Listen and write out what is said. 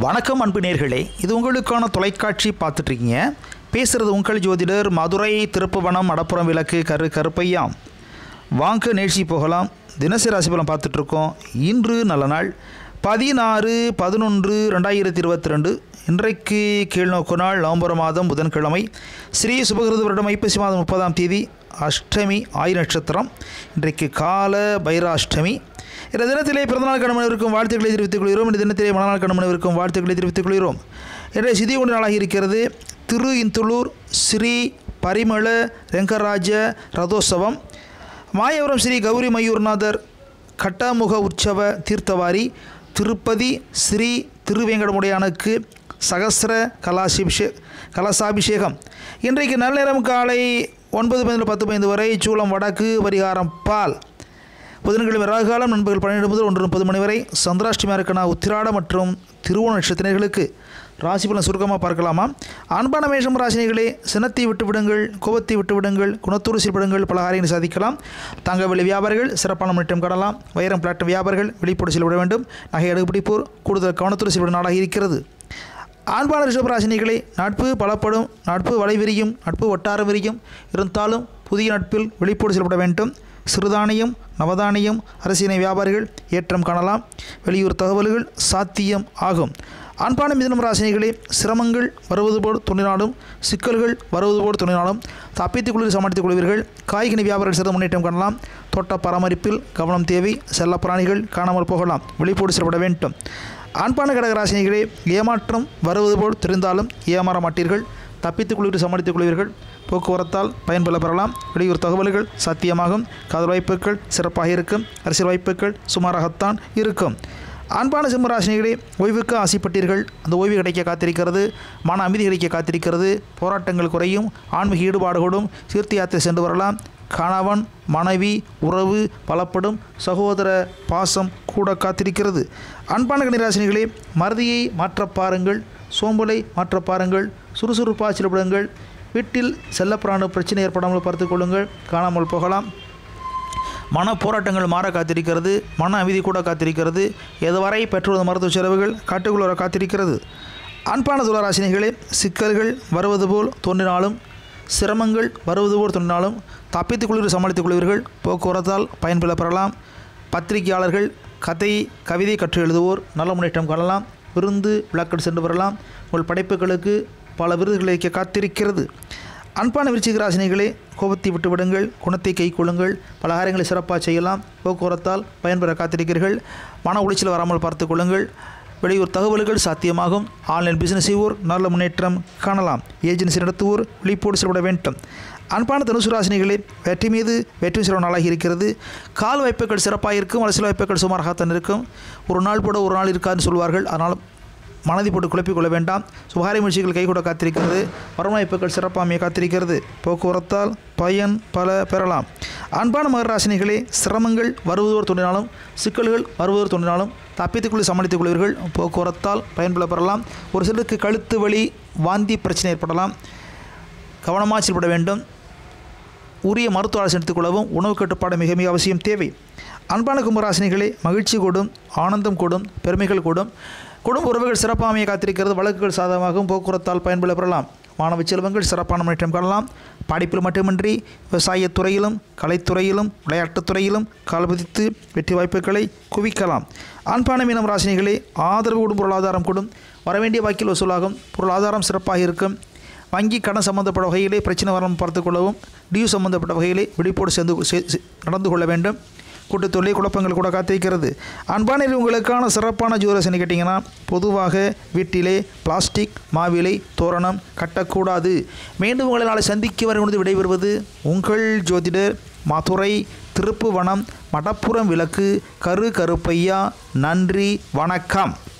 வணக்கம் அன்பு நேர்களே இது உங்களுக்கான தொலைக்காட்சி பார்த்துட்ருக்கீங்க பேசுகிறது உங்கள் ஜோதிடர் மதுரை திருப்புவனம் மடப்புறம் விளக்கு கரு கருப்பையா வாங்க நிகழ்ச்சி போகலாம் தினசரி ராசிபலம் பார்த்துட்ருக்கோம் இன்று நல்ல நாள் பதினாறு பதினொன்று ரெண்டாயிரத்தி இருபத்தி ரெண்டு இன்றைக்கு கீழ்நோக்கு நாள் நவம்பர் மாதம் புதன்கிழமை ஸ்ரீ சுபகிருத வருடம் ஐப்பசி மாதம் முப்பதாம் தேதி அஷ்டமி ஆயுள் நட்சத்திரம் இன்றைக்கு கால பைராஷ்டமி இந்த தினத்திலே பிறந்தநாள் கணவனவிற்கும் வாழ்த்துக்களை தெரிவித்துக் கொள்கிறோம் இந்த தினத்திலே மனநாள் கணவனவிற்கும் வாழ்த்துக்களை தெரிவித்துக் கொள்கிறோம் இன்றைய சிதி கொண்டு நாளாக இருக்கிறது திரு இந்துளூர் ஸ்ரீ பரிமள ரெங்கராஜ ரதோத்சவம் மாயவரம் ஸ்ரீ கௌரி மயூர்நாதர் கட்டாமுக உற்சவ தீர்த்தவாரி திருப்பதி ஸ்ரீ திருவேங்கடமுடையானுக்கு சகசிர கலாசிபிஷே கலசாபிஷேகம் இன்றைக்கு நள்ளிரம் காலை ஒன்பது பதினொன்று பத்து பதினைந்து வரை சூளம் வடக்கு பரிகாரம் பால் புதன்கிழமை ராகுகாலம் நண்பர்கள் பன்னிரெண்டு முதல் ஒன்று முப்பது மணி வரை சந்திராஷ்டமியாக இருக்கனா உத்திராட மற்றும் திருவோண நட்சத்திரர்களுக்கு ராசி பலன் சுருக்கமாக பார்க்கலாமா அன்பான மேஷம் ராசினிகளே சினத்தை விட்டு விடுங்கள் கோபத்தை விட்டு விடுங்கள் குணத்தூர் செயல்படுங்கள் பல காரியங்களை சாதிக்கலாம் தங்க வெளி வியாபாரிகள் சிறப்பான முன்னேற்றம் காணலாம் வைரம் பிளாட் வியாபாரிகள் வெளிப்போடு செல்விட வேண்டும் நகை அடுப்பிடிப்போர் கூடுதல் கவனத்தோடு செல்விட நாடாக இருக்கிறது ஆண்பான ரிஷபராசினிகளை நட்பு பலப்படும் நட்பு வலை விரியும் நட்பு வட்டாரம் விரியும் இருந்தாலும் புதிய நட்பில் வெளிப்போடு செயல்பட வேண்டும் சிறுதானியம் நவதானியம் அரசினை வியாபாரிகள் ஏற்றம் காணலாம் வெளியூர் தகவல்கள் சாத்தியம் ஆகும் ஆண்பான மிதனம் ராசினிகளே சிரமங்கள் வருவது போல் துணினாலும் சிக்கல்கள் வருவது போல் துணினாலும் தப்பித்துக் கொள்வது சமாளித்துக் கொள்வீர்கள் காய்கனி வியாபாரிகள் சிறந்த முன்னேற்றம் காணலாம் தோட்ட பராமரிப்பில் கவனம் தேவை செல்ல பிராணிகள் காணாமல் போகலாம் வெளிப்போடு செயல்பட வேண்டும் ஆண்பான கடகராசினிகளே ஏமாற்றம் வருவது போல் தெரிந்தாலும் ஏமாற மாட்டீர்கள் தப்பித்துக் கொள்வது சமாளித்துக் கொள்வீர்கள் போக்குவரத்தால் பயன்பெற பெறலாம் வெளியூர் தகவல்கள் சாத்தியமாகும் காதல் வாய்ப்புகள் சிறப்பாக இருக்கும் அரசியல் வாய்ப்புகள் சுமாராகத்தான் இருக்கும் அன்பான சிம்மராசினிகளே ஓய்வுக்கு ஆசைப்பட்டீர்கள் அந்த ஓய்வு கிடைக்க காத்திருக்கிறது மன அமைதி கிடைக்க காத்திருக்கிறது போராட்டங்கள் குறையும் ஆன்மீக ஈடுபாடு கூடும் தீர்த்த யாத்திரை சென்று வரலாம் கணவன் மனைவி உறவு பலப்படும் சகோதர பாசம் கூட காத்திருக்கிறது அன்பான கணிராசினிகளே மறதியை மாற்ற பாருங்கள் சோம்பலை மாற்ற பாருங்கள் சுறுசுறுப்பாக செயல்படுங்கள் வீட்டில் செல்லப்பிராண பிரச்சனை ஏற்படாமல் பார்த்துக் கொள்ளுங்கள் காணாமல் போகலாம் மன போராட்டங்கள் மாற காத்திருக்கிறது மன அமைதி கூட காத்திருக்கிறது எதுவரை பெற்றுவது மருத்துவ செலவுகள் காட்டுக்குள் வர காத்திருக்கிறது அன்பான துளராசினிகளே சிக்கல்கள் வருவது போல் தோன்றினாலும் சிரமங்கள் வருவது போல் தோன்றினாலும் தப்பித்துக் கொள்வீர்கள் சமாளித்துக் கொள்வீர்கள் போக்குவரத்தால் பயன்பெற பெறலாம் பத்திரிகையாளர்கள் கதை கவிதை கற்று எழுதுவோர் நல்ல முன்னேற்றம் காணலாம் விருந்து விளக்கெடு சென்று வரலாம் உங்கள் படைப்புகளுக்கு பல விருதுகளை வைக்க காத்திருக்கிறது அன்பான விருச்சிக ராசினிகளே கோபத்தை விட்டு விடுங்கள் குணத்தை கை கொள்ளுங்கள் பல காரியங்களை சிறப்பாக செய்யலாம் போக்குவரத்தால் பயன்பெற காத்திருக்கிறீர்கள் மன உளைச்சல் வராமல் பார்த்து கொள்ளுங்கள் வெளியூர் தகவல்கள் சாத்தியமாகும் ஆன்லைன் பிசினஸ் செய்வோர் நல்ல முன்னேற்றம் காணலாம் ஏஜென்சி நடத்துவோர் விழிப்போடு செயல்பட வேண்டும் அன்பான தனுசு ராசினிகளே வெற்றி மீது வெற்றி சில நாளாகி இருக்கிறது கால் வாய்ப்புகள் சிறப்பாக இருக்கும் அரசியல் வாய்ப்புகள் சுமாராகத்தான் இருக்கும் ஒரு நாள் போட ஒரு நாள் இருக்காதுன்னு சொல்வார்கள் அதனால் மனதை போட்டு குழப்பிக் கொள்ள வேண்டாம் சுகாரிய முயற்சிகள் கைகூட காத்திருக்கிறது வரவாய்ப்புகள் சிறப்பாமையை காத்திருக்கிறது போக்குவரத்தால் பயன் பல பெறலாம் அன்பான மகராசினிகளே சிரமங்கள் வருவதோர் தோன்றினாலும் சிக்கல்கள் வருவதோர் தோன்றினாலும் தப்பித்துக்குள்ளே சமாளித்துக் கொள்வீர்கள் போக்குவரத்தால் பயன்பெற பெறலாம் ஒரு சிலருக்கு கழுத்து வலி வாந்தி பிரச்சனை ஏற்படலாம் கவனமாக செயல்பட வேண்டும் உரிய மருத்துவ ஆலோசனை எடுத்துக்கொள்ளவும் உணவு கட்டுப்பாடு மிக மிக அவசியம் தேவை அன்பான கும்பராசினிகளே மகிழ்ச்சி கூடும் ஆனந்தம் கூடும் பெருமைகள் கூடும் குடும்ப உறவுகள் சிறப்பாமையை காத்திருக்கிறது வழக்குகள் சாதகமாகவும் போக்குவரத்தால் பயன்பெற பெறலாம் மாணவ செல்வங்கள் சிறப்பான முன்னேற்றம் காணலாம் படிப்பில் மட்டுமின்றி விவசாயத் துறையிலும் கலைத்துறையிலும் விளையாட்டுத் துறையிலும் கால்பதித்து வெற்றி வாய்ப்புகளை குவிக்கலாம் ஆண்பான மீனம் ராசினிகளே ஆதரவு கூடும் பொருளாதாரம் கூடும் வரவேண்டிய வாக்கில் வசூலாகும் பொருளாதாரம் சிறப்பாக இருக்கும் வங்கி கடன் சம்பந்தப்பட்ட வகையிலே பிரச்சனை வராமல் பார்த்துக் கொள்ளவும் டியூ சம்பந்தப்பட்ட வகையிலே விழிப்போடு சேர்ந்து செ- செ- நடந்து கொள்ள வேண்டும் கூட்டத்தொழிலை குழப்பங்கள் கூட காத்திருக்கிறது அன்பான உங்களுக்கான சிறப்பான ஜோரசனை கேட்டிங்கன்னா பொதுவாக வீட்டிலே பிளாஸ்டிக் மாவிலை தோரணம் கட்டக்கூடாது மீண்டும் உங்களை நாளை சந்திக்க வரை கொண்டு விடைபெறுவது உங்கள் ஜோதிடர் மதுரை திருப்புவனம் மடப்புறம் விளக்கு கரு கருப்பையா நன்றி வணக்கம்